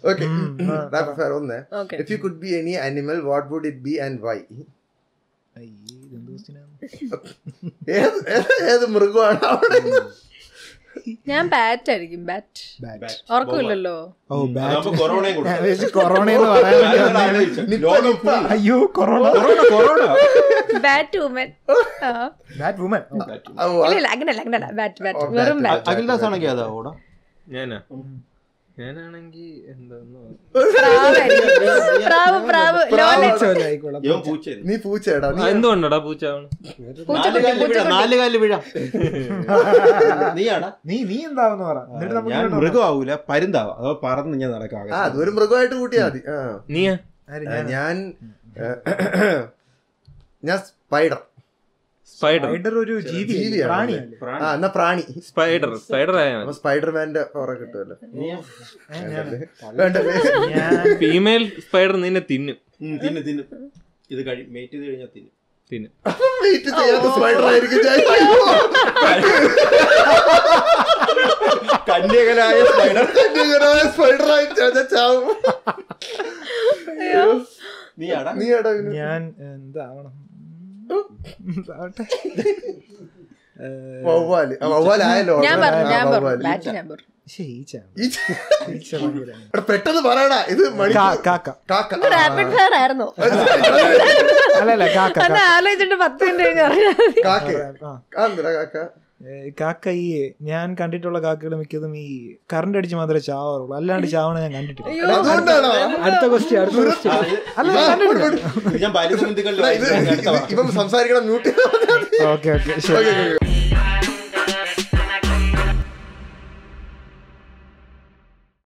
Okay rapid fire ഒന്ന് okay if you could be any animal what would it be and why അയ്യേ, ഇതെന്ത് question ആണ്? ഏത് ഏത്- ഏത് മൃഗമാണ് അവിടെ ഞാൻ ബാറ്റ് ആയിരിക്കും ബാറ്റ് Bat. ഓർക്കില്ലല്ലോ ഓ bat. അതാവുമ്പോ കൊറോണയും ഞാൻ കൊടുക്കും. വിചാരിച്ചു കൊറോണ എന്ന് പറയാൻ വേണ്ടി ഞാനത് വന്നതാണ്. ആലോചിച്ചു. ലോകം full അയ്യോ corona corona corona bat woman bat woman ഓ, അത് ഇല്ല അങ്ങനല്ല അങ്ങനല്ല ബാറ്റ് ബാറ്റ് ഓ, വെറും bat. ബാറ്റ് അഖിൽദാസ് ആണെങ്കിൽ അതാ ഓടാ ഞാനാ ഞാനാണെങ്കി എന്താന്ന് പ്രാവായിരിക്കും പ്രാവ് പ്രാവ് ലോലൻ ആയിക്കോളാം ഇവൻ പൂച്ചയായിരുന്നു. നീ പൂച്ചേടാ നീ എന്തുകൊണ്ടാടാ പൂച്ചാവണം നാല് കാലിൽ വീഴാം, നാല് കാലിൽ വീഴാം നീയാടാ നീ നീ എന്താവെന്ന് പറ എന്നിട്ട് നമുക്ക് ഞാൻ ഇങ്ങോട്ട് മൃഗമാവൂല പരുന്താവാം അതോ പറന്ന് ഞാൻ നടക്കാം ആ അതൊരു മൃഗമായിട്ട് കൂട്ടിയാ മതി ആ നീയാ ആര് ആ, ഞാൻ? ഞാൻ ഞാൻ സ്പൈഡർ സ്പൈഡർ സ്പൈഡർ ഒരു ജീവി ജീവിയാണ്. പ്രാണിയല്ലേ ആ എന്നാ പ്രാണി സ്പൈഡർ സ്പൈഡർ ആയാ അപ്പൊ സ്പൈഡർമാന്റെ പവർ കിട്ടുമല്ലോ നീയാ? ഏ, ഞാൻ- വേണ്ടല്ലേ ഞാൻ ഫീമെയിൽ സ്പൈഡർ നിന്നെ തിന്നും ഉം, തിന്ന് തിന്ന് ഇത് കഴി മേറ്റ് ചെയ്ത് കഴിഞ്ഞാൽ തിന്ന് തിന്നും വെയിറ്റ് ചെയ്യാത്ത സ്പൈഡർ ആയിരിക്കും ഞാൻ. കന്യകനായ സ്പൈഡർ കന്യകനായ സ്പൈഡർ ആയിട്ട് ഞാൻ ചാവും നീയാടാ നീ എടാ ഇവന്. ഞാൻ എന്താവണം എന്താവട്ടെ ഏ, വവ്വാല് ആ, വവ്വാലായല്ലോ ഞാൻ already. പറഞ്ഞു ആ, ഞാൻ പറഞ്ഞു വവ്വാല്. ബാറ്റ് ഞാൻ പറഞ്ഞു ശ്ശേ, ഈച്ചയാണ്. ഈ ഈച്ച ഭയങ്കര- എടാ, പെട്ടെന്ന് പറയടാ ഇത് മണി കാ- കാക്ക കാക്ക ഇത് റാപ്പിഡ് ഫയർ ആയിരുന്നു അല്ല അല്ല കാക്ക അന്ന് ആലോചിച്ചിട്ട് പത്ത് മിനിറ്റ് കഴിഞ്ഞ് അറിയാം കാക്ക ആ. ആ, എന്തിനാ കാക്ക ഏ, കാക്ക ഈ ഞാൻ കണ്ടിട്ടുള്ള കാക്കകൾ മിക്കതും ഈ കറണ്ട് അടിച്ച് മാത്രമേ ചാവാറുള്ളൂ അല്ലാണ്ട് ചാവണ ഞാൻ കണ്ടിട്ടില്ല അയ്യോ. അതുകൊണ്ടാണോ അടുത്ത ക്വസ്റ്റ്യൻ അടുത്ത ക്വസ്റ്റ്യൻ ആ, ഇത് അല്ല ആ, ഞാൻ കണ്ടിട്ടില്ല വിട്, വിട്. ഇത് ഞാൻ പരിസ്ഥിതികളിൽ എടാ, ഇത് ഇത് ഇവൻ സംസാരിക്കണം മ്യൂട്ട് ഓക്കെ ഓക്കെ ശരി ഓക്കെ